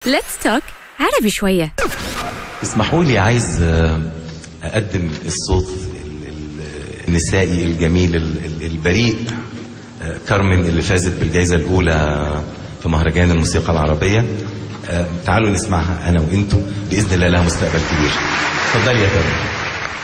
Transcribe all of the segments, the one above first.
ليتس توك عربي شوية اسمحوا لي عايز آه، أقدم الصوت ال- ال- النسائي الجميل ال- ال- البريء آه، كارمن اللي فازت بالجائزة الأولى في مهرجان الموسيقى العربية آه، تعالوا نسمعها أنا وإنتوا بإذن الله لها مستقبل كبير اتفضلي يا كارمن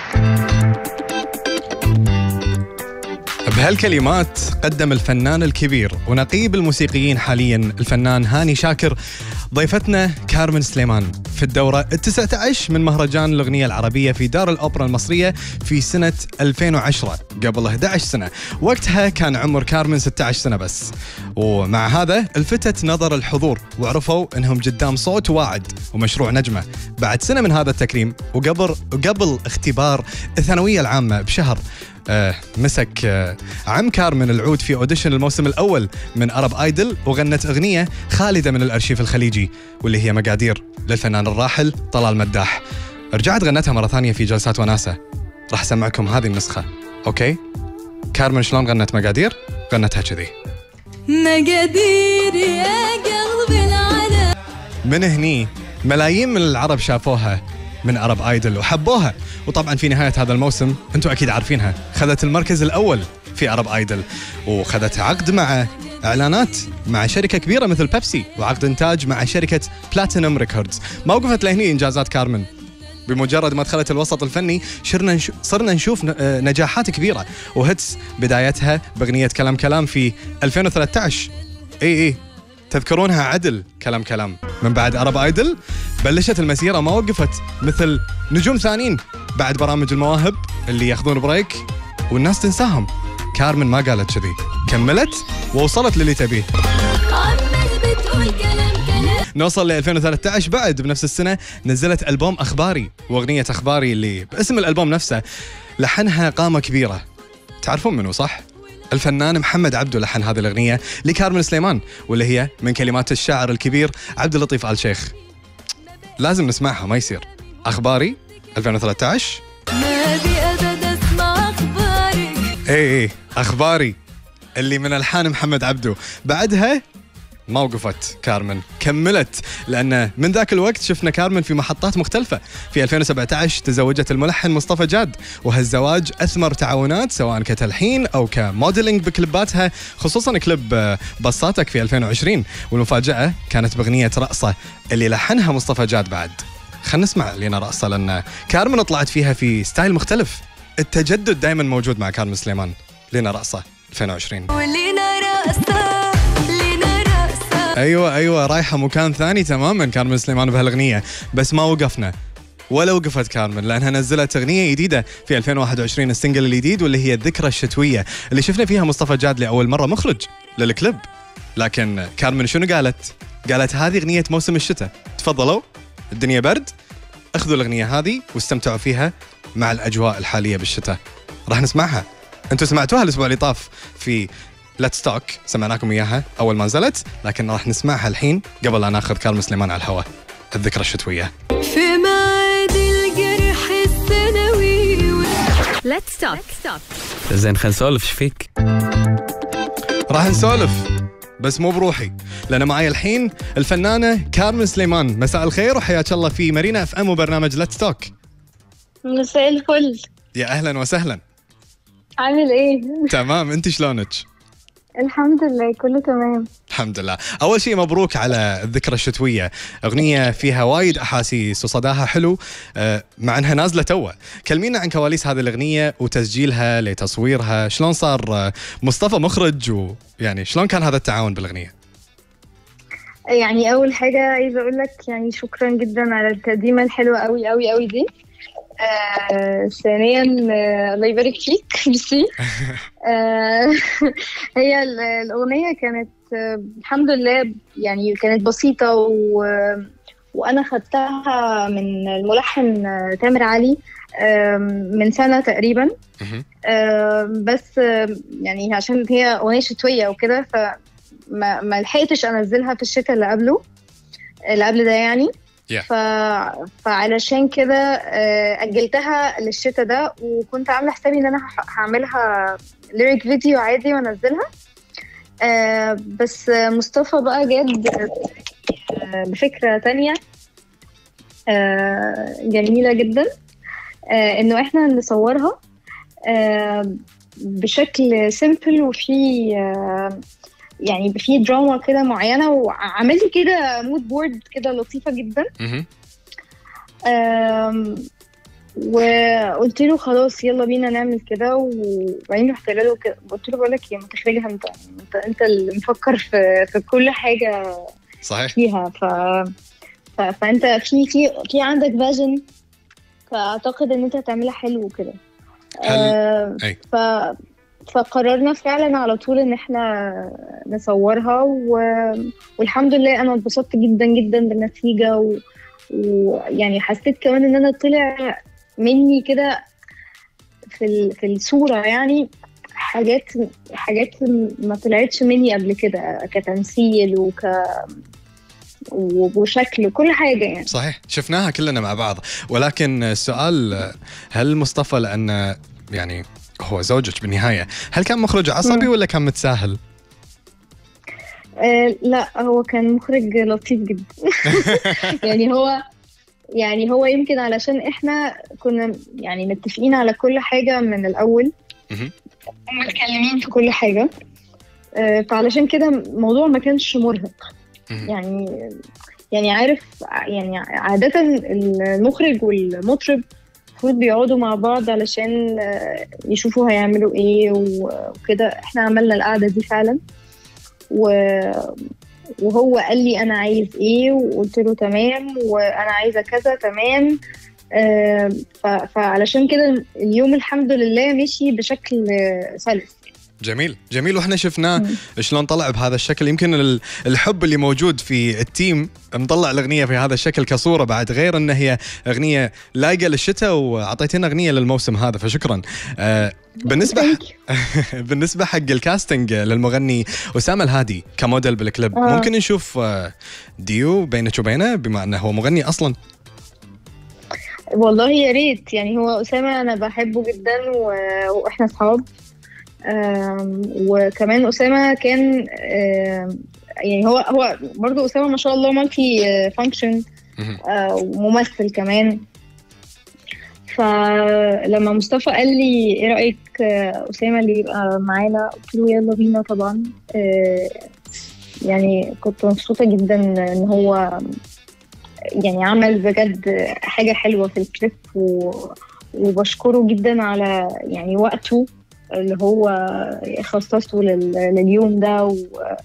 بهالكلمات قدم الفنان الكبير ونقيب الموسيقيين حاليا الفنان هاني شاكر ضيفتنا كارمن سليمان في الدورة التسعة عشر من مهرجان الأغنية العربية في دار الأوبرا المصرية في سنة 2010 قبل 11 سنة وقتها كان عمر كارمن 16 سنة بس ومع هذا الفتت نظر الحضور وعرفوا أنهم قدام صوت واعد ومشروع نجمة بعد سنة من هذا التكريم وقبل وقبل اختبار الثانوية العامة بشهر آه مسك آه عم كارمن العود في اوديشن الموسم الاول من ارب ايدل وغنت اغنيه خالده من الارشيف الخليجي واللي هي مقادير للفنان الراحل طلال مداح رجعت غنتها مره ثانيه في جلسات وناسه راح اسمعكم هذه النسخه اوكي كارمن شلون غنت مقادير غنتها كذي مقادير يا قلبي العلا من هني ملايين من العرب شافوها من عرب ايدل وحبوها وطبعا في نهايه هذا الموسم انتم اكيد عارفينها خذت المركز الاول في عرب ايدل وخذت عقد مع اعلانات مع شركه كبيره مثل بيبسي وعقد انتاج مع شركه بلاتينوم ريكوردز ما وقفت لهني انجازات كارمن بمجرد ما دخلت الوسط الفني شرنا نش... صرنا نشوف ن... آه، نجاحات كبيره وهتس بدايتها باغنيه كلام كلام في 2013 اي اي تذكرونها عدل كلام كلام من بعد عرب ايدل بلشت المسيره ما وقفت مثل نجوم ثانيين بعد برامج المواهب اللي ياخذون بريك والناس تنساهم كارمن ما قالت كذي كملت ووصلت للي تبيه عمال بتقول كلام كلام نوصل ل 2013 بعد بنفس السنه نزلت البوم اخباري واغنيه اخباري اللي باسم الالبوم نفسه لحنها قامه كبيره تعرفون منو صح؟ الفنان محمد عبده لحن هذه الاغنيه لكارمن سليمان واللي هي من كلمات الشاعر الكبير عبد اللطيف ال شيخ لازم نسمعها ما يصير اخباري 2013 ما ابي ابد اسمع اخبارك اي اي اخباري اللي من الحان محمد عبده بعدها ما وقفت كارمن كملت لان من ذاك الوقت شفنا كارمن في محطات مختلفه في 2017 تزوجت الملحن مصطفى جاد وهالزواج اثمر تعاونات سواء كتلحين او كموديلينج بكليباتها خصوصا كليب آه، بساطك في 2020 والمفاجاه كانت باغنيه رقصه اللي لحنها مصطفى جاد بعد خلينا نسمع لينا رقصه لان كارمن طلعت فيها في ستايل مختلف التجدد دائما موجود مع كارمن سليمان لينا رقصه 2020 ولينا رقصة لينا رقصة ايوه ايوه رايحه مكان ثاني تماما كارمن سليمان بهالاغنيه بس ما وقفنا ولا وقفت كارمن لانها نزلت اغنيه جديده في 2021 السنجل الجديد واللي هي الذكرى الشتويه اللي شفنا فيها مصطفى جاد لاول مره مخرج للكليب لكن كارمن شنو قالت؟ قالت هذه اغنيه موسم الشتاء تفضلوا الدنيا برد اخذوا الاغنيه هذه واستمتعوا فيها مع الاجواء الحاليه بالشتاء راح نسمعها انتم سمعتوها الاسبوع اللي طاف في ليتس توك سمعناكم اياها اول ما نزلت لكن راح نسمعها الحين قبل لا ناخذ كارم سليمان على الهواء الذكرى الشتويه في معاد الجرح السنوي ليتس توك زين خلينا نسولف ايش فيك؟ راح نسولف بس مو بروحي لان معي الحين الفنانه كارمن سليمان مساء الخير وحياك الله في مارينا اف ام وبرنامج ليتس توك مساء الفل يا اهلا وسهلا عامل ايه؟ تمام انت شلونك الحمد لله كله تمام الحمد لله اول شيء مبروك على الذكرى الشتويه اغنيه فيها وايد احاسيس وصداها حلو آه، مع انها نازله توه كلمينا عن كواليس هذه الاغنيه وتسجيلها لتصويرها شلون صار آه، مصطفى مخرج ويعني شلون كان هذا التعاون بالاغنيه يعني اول حاجه عايزه اقول لك يعني شكرا جدا على التقديمه الحلوه قوي قوي قوي دي آه ثانيا آه الله يبارك فيك ميرسي آه هي ال- الاغنيه كانت آه الحمد لله يعني كانت بسيطه و وانا خدتها من الملحن آه، تامر علي آه من سنه تقريبا مهم. آه، بس آه، يعني عشان هي اغنيه شتويه وكده فما ما لحقتش انزلها في الشتاء اللي قبله اللي قبل ده يعني Yeah. ف... فعلشان كده آه، اجلتها للشتاء ده وكنت عامله حسابي ان انا هح- هعملها ليريك فيديو عادي وانزلها آه، بس آه، مصطفى بقى جد آه، بفكرة تانية آه، جميلة جدا آه، انه احنا نصورها آه، بشكل سيمبل وفي آه، يعني في دراما كده معينة وعملت كده مود بورد كده لطيفة جدا مهم. آم، وقلت له خلاص يلا بينا نعمل كده وبعدين رحت له كده قلت له بقول لك ايه ما تخرجها انت انت انت اللي مفكر في في كل حاجه صحيح فيها ف... ف... فانت في في في عندك فيجن فاعتقد ان انت هتعملها حلو كده هل- آه، أي. ف... فقررنا فعلا على طول ان احنا نصورها و... والحمد لله انا اتبسطت جدا جدا بالنتيجه و... ويعني حسيت كمان ان انا طلع مني كده في ال... في الصوره يعني حاجات حاجات ما طلعتش مني قبل كده كتمثيل وك وشكل كل حاجه يعني صحيح شفناها كلنا مع بعض ولكن السؤال هل مصطفى لأن يعني هو زوجك بالنهاية هل كان مخرج عصبي مم. ولا كان متساهل؟ آه لا هو كان مخرج لطيف جدا يعني هو يعني هو يمكن علشان احنا كنا يعني متفقين على كل حاجة من الأول مهم. ومتكلمين في كل حاجة آه، فعلشان كده الموضوع ما كانش مرهق مهم. يعني يعني عارف يعني عادة المخرج والمطرب المفروض بيقعدوا مع بعض علشان آه، يشوفوا هيعملوا ايه و- وكده احنا عملنا القعدة دي فعلا و وهو قال لي انا عايز ايه وقلت له تمام وانا عايزه كذا تمام آه، ف- فعلشان كده اليوم الحمد لله مشي بشكل آه، سلس جميل جميل واحنا شفناه مم. شلون طلع بهذا الشكل يمكن ال- الحب اللي موجود في التيم مطلع الاغنيه في هذا الشكل كصوره بعد غير ان هي اغنيه لايقه للشتاء واعطيتنا اغنيه للموسم هذا فشكرا آه بالنسبه بالنسبه حق الكاستنج للمغني اسامه الهادي كموديل بالكليب آه. ممكن نشوف آه، ديو بينك وبينه بما انه هو مغني اصلا والله يا ريت يعني هو أسامة أنا بحبه جدا و... وإحنا أصحاب آم، وكمان أسامة كان آم، يعني هو هو برضه أسامة ما شاء الله مالتي فانكشن مهم. وممثل كمان فلما مصطفى قال لي ايه رأيك آه، أسامة اللي يبقى معانا قلت له يلا بينا طبعا آه، يعني كنت مبسوطة جدا ان هو يعني عمل بجد حاجة حلوة في الكليب و... وبشكره جدا على يعني وقته اللي هو خصصه لل... لليوم ده و...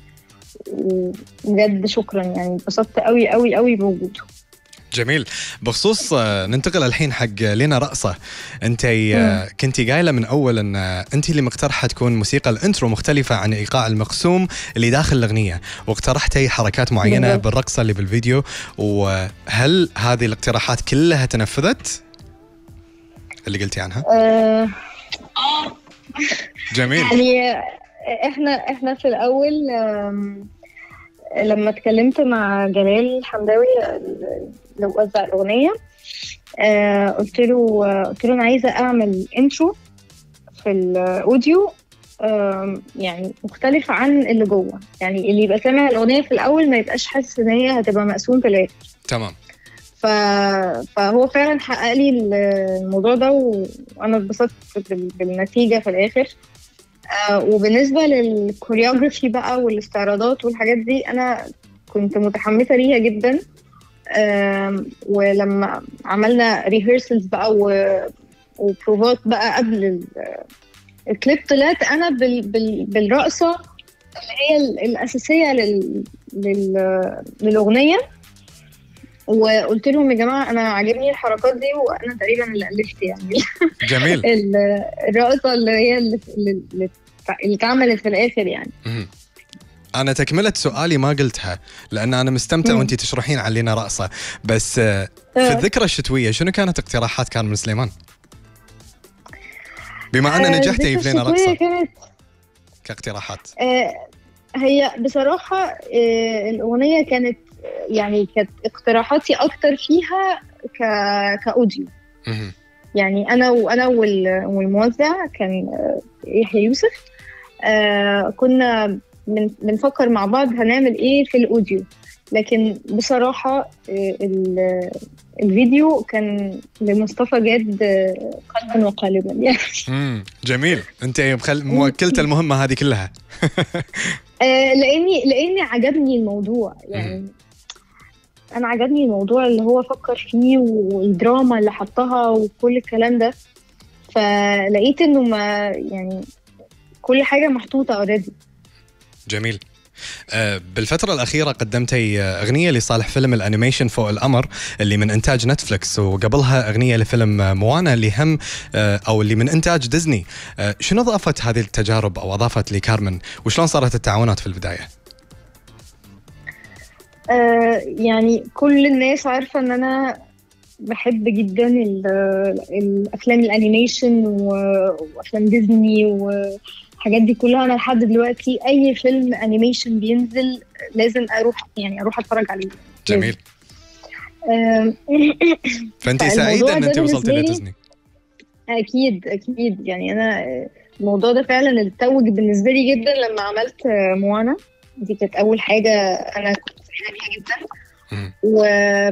وبجد شكرا يعني انبسطت قوي قوي قوي بوجوده جميل بخصوص آه، ننتقل الحين حق لينا رقصة انت آه، كنتي قايلة من اول ان آه، انت اللي مقترحة تكون موسيقى الانترو مختلفة عن ايقاع المقسوم اللي داخل الاغنية واقترحتي حركات معينة بالضبط. بالرقصة اللي بالفيديو وهل هذه الاقتراحات كلها تنفذت؟ اللي قلتي عنها آه جميل يعني احنا احنا في الاول آم، لما اتكلمت مع جلال حمداوي اللي وزع الاغنيه آه، قلت له قلت له انا عايزه اعمل انترو في الاوديو آم، يعني مختلف عن اللي جوه يعني اللي يبقى سامع الاغنيه في الاول ما يبقاش حاسس ان هي هتبقى مقسوم في الاخر تمام ف... فهو فعلا حقق لي الموضوع ده و... وانا اتبسطت بال... بالنتيجه في الاخر آه وبالنسبه للكوريوغرافي بقى والاستعراضات والحاجات دي انا كنت متحمسه ليها جدا آم، ولما عملنا ريهرسلز بقى و... وبروفات بقى قبل ال... الكليب طلعت انا بال... بال... بالرقصه اللي هي ال- الاساسيه لل... لل... للاغنيه وقلت لهم يا جماعه انا عاجبني الحركات دي وانا تقريبا اللي الفت يعني جميل ال- الرقصه اللي هي اللي, اللي, اللي اتعملت في الاخر يعني مهم. انا تكمله سؤالي ما قلتها لان انا مستمتع مم. وانت تشرحين علينا رقصه بس آه، في آه. الذكرى الشتويه شنو كانت اقتراحات كارمن سليمان؟ بما ان آه، نجحتي الذكرى في لينا الشتوية رقصه كانت كاقتراحات آه، هي بصراحة آه، الأغنية كانت آه، يعني كانت اقتراحاتي أكتر فيها ك... كأوديو مهم. يعني أنا وأنا وال- والموزع كان آه، يحيى يوسف آه، كنا بن- بنفكر مع بعض هنعمل إيه في الأوديو لكن بصراحة آه، ال- الفيديو كان لمصطفى جاد آه، قلبا وقالبا يعني امم جميل انت مخل... موكلت المهمه هذه كلها آه، لاني لاني عجبني الموضوع يعني انا عجبني الموضوع اللي هو فكر فيه والدراما اللي حطها وكل الكلام ده فلقيت انه ما يعني كل حاجه محطوطه اوريدي جميل آه، بالفترة الأخيرة قدمتي آه، أغنية لصالح فيلم الأنيميشن فوق القمر اللي من إنتاج نتفلكس وقبلها أغنية لفيلم آه، موانا اللي هم آه، أو اللي من إنتاج ديزني آه، شنو أضافت هذه التجارب أو أضافت لكارمن وشلون صارت التعاونات في البداية؟ آه يعني كل الناس عارفه ان انا بحب جدا ال- الافلام الانيميشن و- وافلام ديزني والحاجات دي كلها انا لحد دلوقتي اي فيلم انيميشن بينزل لازم اروح يعني اروح اتفرج عليه جميل آم، فأنت فالموضوع سعيدة أن ده أنت وصلت بالنسبة لي- لديزني اكيد اكيد يعني انا الموضوع ده فعلا اللي توج بالنسبه لي جدا لما عملت موانا دي كانت اول حاجه انا كنت سعيده بيها جدا مم. و...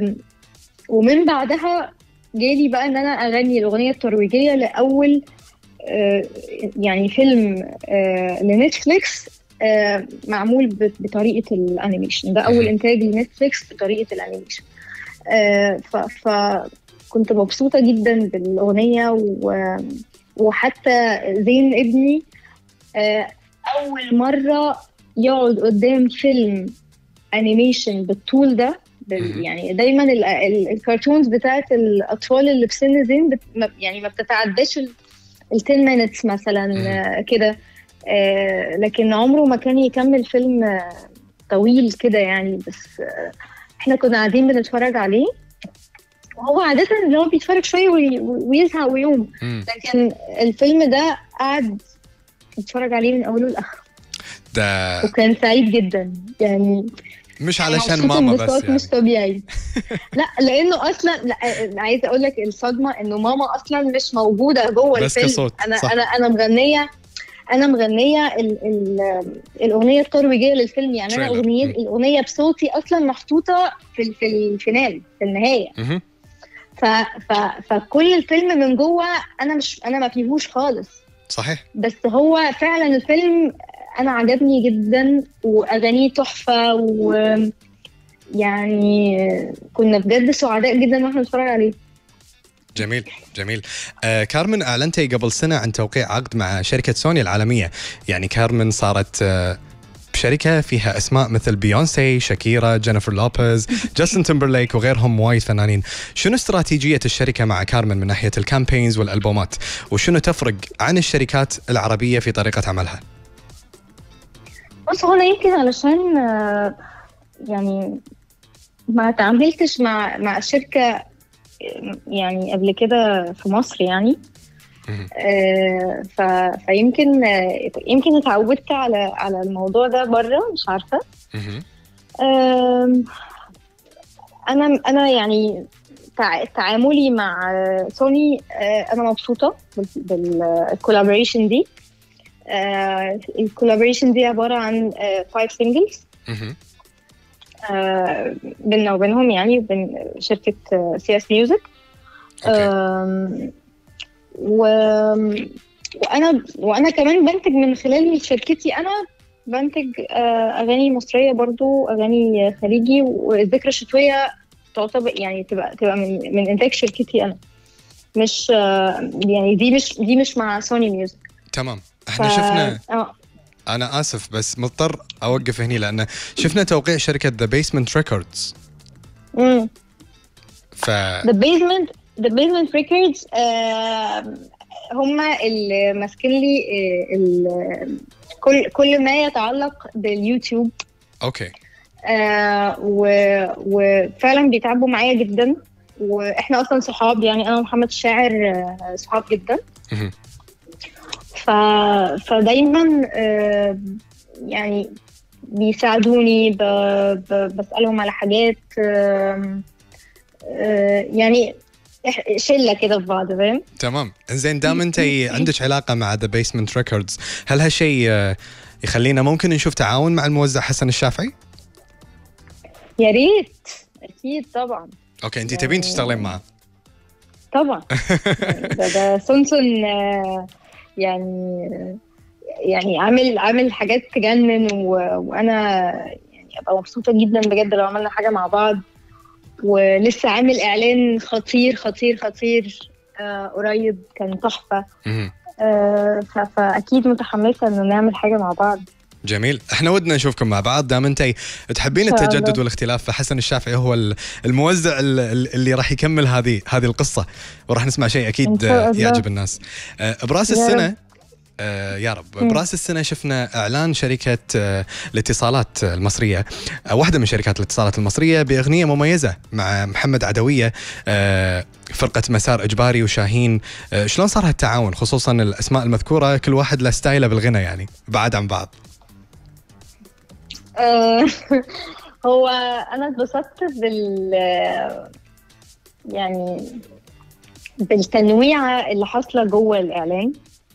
ومن بعدها جالي بقى ان انا اغني الاغنيه الترويجيه لاول آه، يعني فيلم آه، لنتفليكس آه، معمول ب- بطريقه الانيميشن ده اول مهم. انتاج لنتفليكس بطريقه الانيميشن آه، ف... ف... كنت مبسوطة جدا بالأغنية و... وحتى زين ابني آه، أول مرة يقعد قدام فيلم أنيميشن بالطول ده بال... مهم. يعني دايما ال... ال... الكرتونز بتاعت الأطفال اللي في سن زين بت... ما- يعني ما بتتعداش ال... ال 10 minutes مثلا مهم. آه، كده آه، لكن عمره ما كان يكمل فيلم آه، طويل كده يعني بس آه، احنا كنا قاعدين بنتفرج عليه وهو عادة اللي هو بيتفرج شوية وي- ويزهق ويقوم مم. لكن الفيلم ده قعد يتفرج عليه من أوله لآخره ده وكان سعيد جدا يعني مش علشان مبسوط ماما بس انبساط يعني مش طبيعي لا لانه اصلا لا عايزه اقول لك الصدمه انه ماما اصلا مش موجوده جوه بس الفيلم كصوت، انا صح. انا انا مغنيه انا مغنيه ال ال الاغنيه الترويجيه للفيلم يعني انا تريلر. اغنيه مم. الاغنيه بصوتي اصلا محطوطه في ال- في الفينال في النهايه مهم. ف ف فكل الفيلم من جوه انا مش انا ما فيهوش خالص صحيح بس هو فعلا الفيلم انا عجبني جدا واغانيه تحفه و يعني كنا بجد سعداء جدا واحنا بنتفرج عليه جميل جميل آه كارمن اعلنتي قبل سنه عن توقيع عقد مع شركه سوني العالميه يعني كارمن صارت آه بشركه فيها اسماء مثل بيونسي شاكيرا جينيفر لوبيز جاستن تيمبرليك وغيرهم وايد فنانين شنو استراتيجيه الشركه مع كارمن من ناحيه الكامبينز والالبومات وشنو تفرق عن الشركات العربيه في طريقه عملها بص هو انا يمكن علشان آه، يعني ما تعاملتش مع مع شركه آه، يعني قبل كده في مصر يعني مهم. آه، ف- فيمكن آه، يمكن اتعودت على على الموضوع ده بره مش عارفه مهم. آم، انا انا يعني تع- تعاملي مع آه، سوني آه، انا مبسوطه بالكولابوريشن دي الكولابوريشن دي عباره عن 5 سingles مهم. آه، بيننا وبينهم يعني وبين شركة سي اس ميوزك اوكي و... وانا وانا كمان بنتج من خلال شركتي انا بنتج آه، اغاني مصريه برضو اغاني خليجي والذكرى الشتويه تعتبر يعني تبقى تبقى من من انتاج شركتي انا مش آه، يعني دي مش دي مش مع سوني ميوزك تمام احنا شفنا اه انا اسف بس مضطر اوقف هني لان شفنا توقيع شركه ذا بيسمنت ريكوردز امم ف The Basement The Basement Records آه هم اللي ماسكين لي آه ال- كل كل ما يتعلق باليوتيوب اوكي آه و- وفعلا بيتعبوا معايا جدا واحنا اصلا صحاب يعني انا ومحمد الشاعر آه، صحاب جدا مهم. ف... فدايما آه، يعني بيساعدوني ب... ب... بسألهم على حاجات آم، آه، يعني إح- شلة كده في بعض فاهم تمام انزين دام انت عندك علاقه مع ذا بيسمنت ريكوردز هل هالشيء آه، يخلينا ممكن نشوف تعاون مع الموزع حسن الشافعي؟ يا ريت اكيد طبعا اوكي انت تبين تشتغلين معه طبعا ده ده سونسون آه، يعني يعني عامل عامل حاجات تجنن و... وانا يعني ابقى مبسوطه جدا بجد لو عملنا حاجه مع بعض ولسه عامل اعلان خطير خطير خطير آه قريب كان تحفه مهم. آه ف... فاكيد متحمسه انه نعمل حاجه مع بعض جميل احنا ودنا نشوفكم مع بعض دام انت تحبين إن شاء التجدد الله. والاختلاف فحسن الشافعي هو ال- الموزع ال- ال- اللي راح يكمل هذه هذه القصه وراح نسمع شيء إن اكيد شاء آه، الله. يعجب الناس آه، براس يا السنه آه، يا رب مم. براس السنه شفنا اعلان شركه آه، الاتصالات المصريه آه، واحده من شركات الاتصالات المصريه باغنيه مميزه مع محمد عدويه آه، فرقه مسار اجباري وشاهين آه، شلون صار هالتعاون خصوصا الاسماء المذكوره كل واحد له ستايله بالغنى يعني بعاد عن بعض آه، هو انا اتبسطت بال يعني بالتنويعه اللي حاصله جوه الاعلان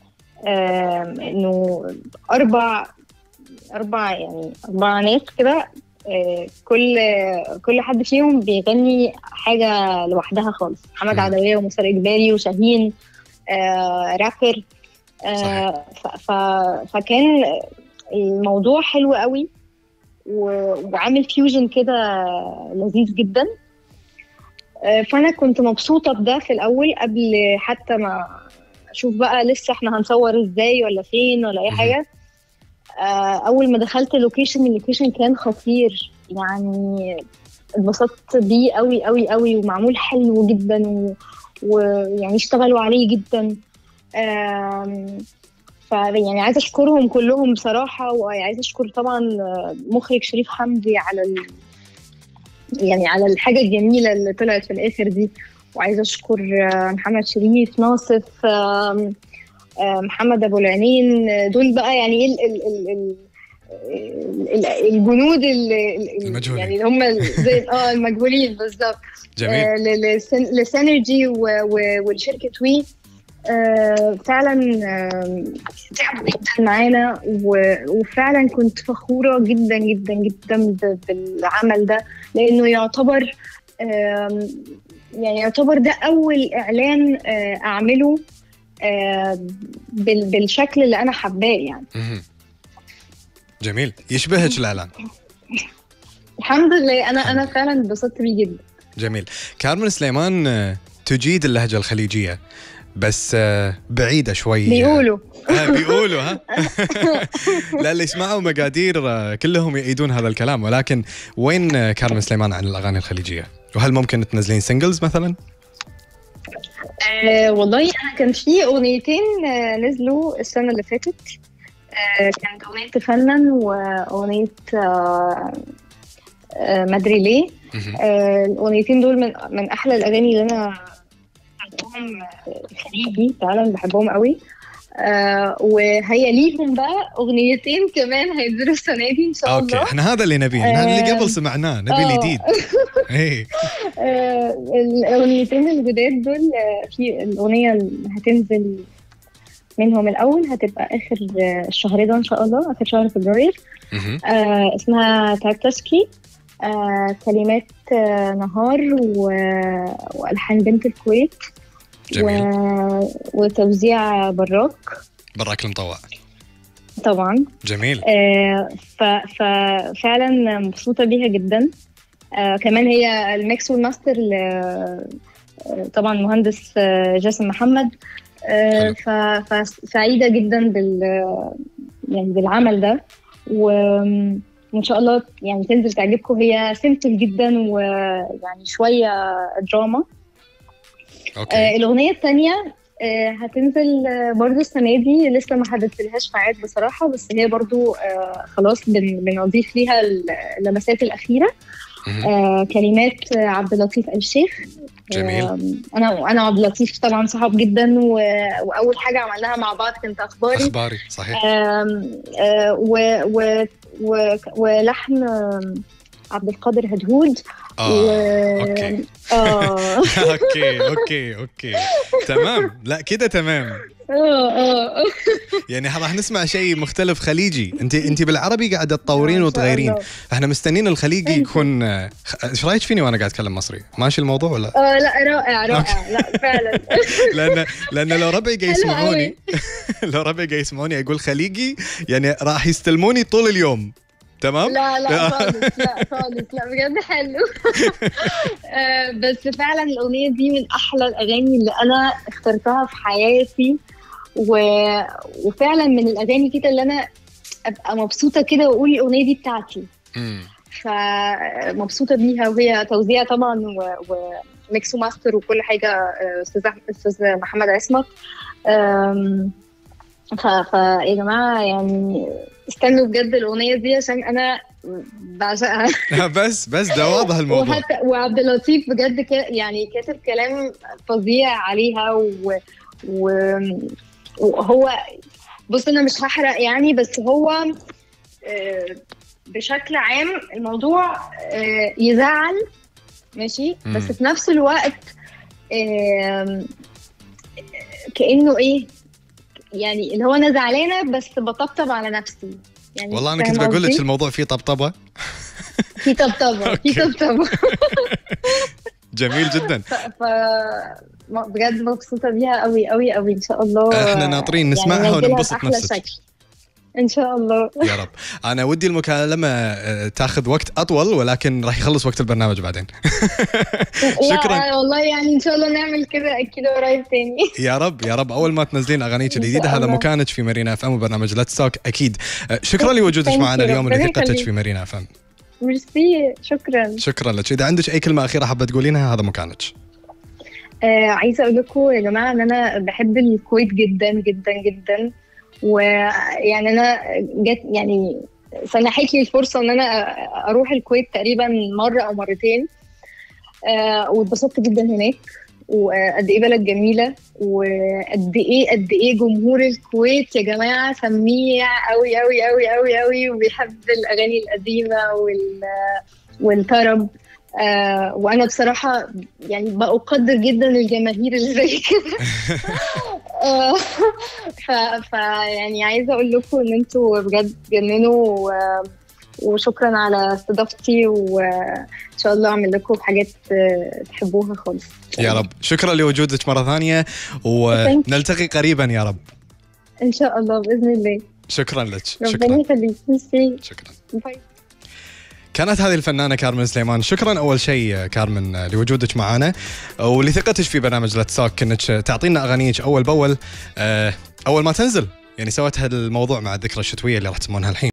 آم، انه اربع اربع يعني اربع ناس كده آه، كل كل حد فيهم بيغني حاجه لوحدها خالص محمد مم. عدويه ومسار اجباري وشاهين آه، رابر آه، ف- ف- فكان الموضوع حلو قوي و- وعامل فيوجن كده لذيذ جدا آه، فانا كنت مبسوطه بده في الاول قبل حتى ما اشوف بقى لسه احنا هنصور ازاي ولا فين ولا اي مهم. حاجه آه، اول ما دخلت اللوكيشن اللوكيشن كان خطير يعني اتبسطت بيه قوي قوي قوي ومعمول حلو جدا و- ويعني اشتغلوا عليه جدا آم، ف يعني عايزه اشكرهم كلهم بصراحه وعايزه اشكر طبعا مخرج شريف حمدي على ال... يعني على الحاجه الجميله اللي طلعت في الاخر دي وعايزه اشكر آه، محمد شريف ناصف آم، آه، محمد ابو العينين آه، دول بقى يعني ايه ال... ال... ال... ال... ال- الجنود ال- ال- المجهولين. يعني اللي هم ال- زي اه المجهولين بالظبط جميل آه، ل- لسن- لسينرجي و- و- ولشركه وي آه، فعلا آم، تعبوا جدا معانا و- وفعلا كنت فخوره جدا جدا جدا ب- بالعمل ده لانه يعتبر آم، يعني يعتبر ده اول اعلان آه، اعمله آه، بال- بالشكل اللي انا حباه يعني مهم. جميل يشبهك الاعلان الحمد لله انا انا فعلا اتبسطت بيه جدا جميل كارمن سليمان آه، تجيد اللهجه الخليجيه بس آه، بعيده شوي بيقولوا آه بيقولوا ها لا اللي يسمعوا مقادير آه، كلهم يأيدون هذا الكلام ولكن وين آه، كارمن سليمان عن الاغاني الخليجيه؟ وهل ممكن تنزلين سingles مثلا؟ آه والله انا كان في اغنيتين آه نزلوا السنه اللي فاتت آه كانت اغنيه تفنن واغنيه آه آه مدري ليه مهم. آه الاغنيتين دول من من احلى الاغاني اللي انا بحبهم آه، خليجي فعلا بحبهم قوي آه وهي ليهم بقى اغنيتين كمان هينزلوا السنه دي ان شاء اوكي الله احنا هذا اللي نبيه إحنا اللي آه، قبل سمعناه نبي آه. الجديد ايه آه، الاغنيتين الجداد دول آه، في الاغنيه اللي هتنزل منهم الاول هتبقى اخر آه، الشهر ده ان شاء الله اخر شهر فبراير مهم. آه، اسمها تارتسكي آه، كلمات آه، نهار و- والحان بنت الكويت جميل و... وتوزيع براك براك المطوع طبعا جميل آه، ف- ففعلا مبسوطة بيها جدا آه، كمان هي الميكس والماستر ل- آه، طبعا مهندس آه، جاسم محمد آه، حلو. ف- فسعيدة جدا بال يعني بالعمل ده و- وإن شاء الله يعني تنزل تعجبكم هي سيمبل جدا ويعني شوية دراما آه اوكي الأغنية التانية آه هتنزل آه برضو السنة دي لسه ما حددتلهاش ميعاد بصراحة بس هي برضو آه خلاص بن بنضيف ليها اللمسات الأخيرة مهم. آه كلمات آه عبد اللطيف الشيخ جميل. آه أنا أنا وعبد اللطيف طبعا صحاب جدا و... وأول حاجة عملناها مع بعض كانت أخباري اخباري صحيح آم، آه، و... و... و... ولحن آم، عبد القادر هدهود اه اوكي اه اوكي اوكي اوكي تمام لا كده تمام اه اه يعني راح نسمع شيء مختلف خليجي انت انت بالعربي قاعده تطورين إن شاء وتغيرين الله. احنا مستنين الخليجي يكون آه، خ- ايش رايك فيني وانا قاعد اتكلم مصري ماشي الموضوع ولا اه لا رائع رائع لا فعلا لان لان لو ربعي قاعد حلو يسمعوني لو ربعي قاعد يسمعوني اقول خليجي يعني راح يستلموني طول اليوم تمام لا لا خالص لا خالص لا بجد حلو آه، بس فعلا الأغنية دي من أحلى الأغاني اللي أنا اخترتها في حياتي و... وفعلا من الأغاني كده اللي أنا أبقى مبسوطة كده وأقول الأغنية دي بتاعتي مم. فمبسوطة بيها وهي توزيع طبعا و... وميكس وماستر وكل حاجة آه، أستاذ أح- أستاذ محمد عصمت آم، ف... فيا جماعة يعني استنوا بجد الأغنية دي عشان أنا بعشقها بس بس ده واضح الموضوع وحتى وعبد اللطيف بجد كا يعني كاتب كلام فظيع عليها و... و... وهو بص انا مش هحرق يعني بس هو آه، بشكل عام الموضوع آه، يزعل ماشي مم. بس في نفس الوقت آم، كانه ايه يعني اللي هو انا زعلانه بس بطبطب على نفسي يعني والله انا فاهم كنت بقول لك قصدي؟ الموضوع فيه طبطبه في طبطبه في أوكي. طبطبه جميل جدا ف م- بجد مبسوطه بيها قوي قوي قوي ان شاء الله إحنا ناطرين نسمعها ننزلها وننبسط بأحلى نفسك. شكل ان شاء الله يا رب انا ودي المكالمه آه، تاخذ وقت اطول ولكن راح يخلص وقت البرنامج بعدين شكراً. لا والله يعني ان شاء الله نعمل كده اكيد قريب تاني يا رب يا رب اول ما تنزلين اغانيك إن شاء الجديده هذا الله. مكانك في مارينا اف ام وبرنامج لا توك اكيد آه، شكرا لوجودك Thank معنا you. اليوم ربنا ولثقتك يخليك. في مارينا اف ام ميرسي شكرا شكرا لك اذا عندك اي كلمه اخيره حابه تقولينها هذا مكانك آه عايزه اقول لكم يا جماعه ان انا بحب الكويت جدا جدا جدا ويعني انا جت يعني سنحت لي الفرصه ان انا اروح الكويت تقريبا مره او مرتين آه واتبسطت جدا هناك وقد ايه بلد جميله وقد ايه قد ايه جمهور الكويت يا جماعه سميع قوي قوي قوي قوي قوي وبيحب الاغاني القديمه وال والطرب آه وانا بصراحه يعني بقدر جدا الجماهير اللي زي كده آه، ف, ف يعني عايزه اقول لكم ان انتوا بجد جننوا و- وشكرا على استضافتي وان شاء الله اعمل لكم حاجات آه، تحبوها خالص يا رب شكرا لوجودك مره ثانيه ونلتقي قريبا يا رب ان شاء الله باذن الله شكرا لك ربنا شكرا يخليك ميرسي شكرا باي كانت هذه الفنانة كارمن سليمان شكرا أول شيء كارمن لوجودك معنا ولثقتك في برنامج لا تساك انك تعطينا أغانيك أول بأول آه، أول ما تنزل يعني سويت هالموضوع مع الذكرى الشتوية اللي راح تسمونها الحين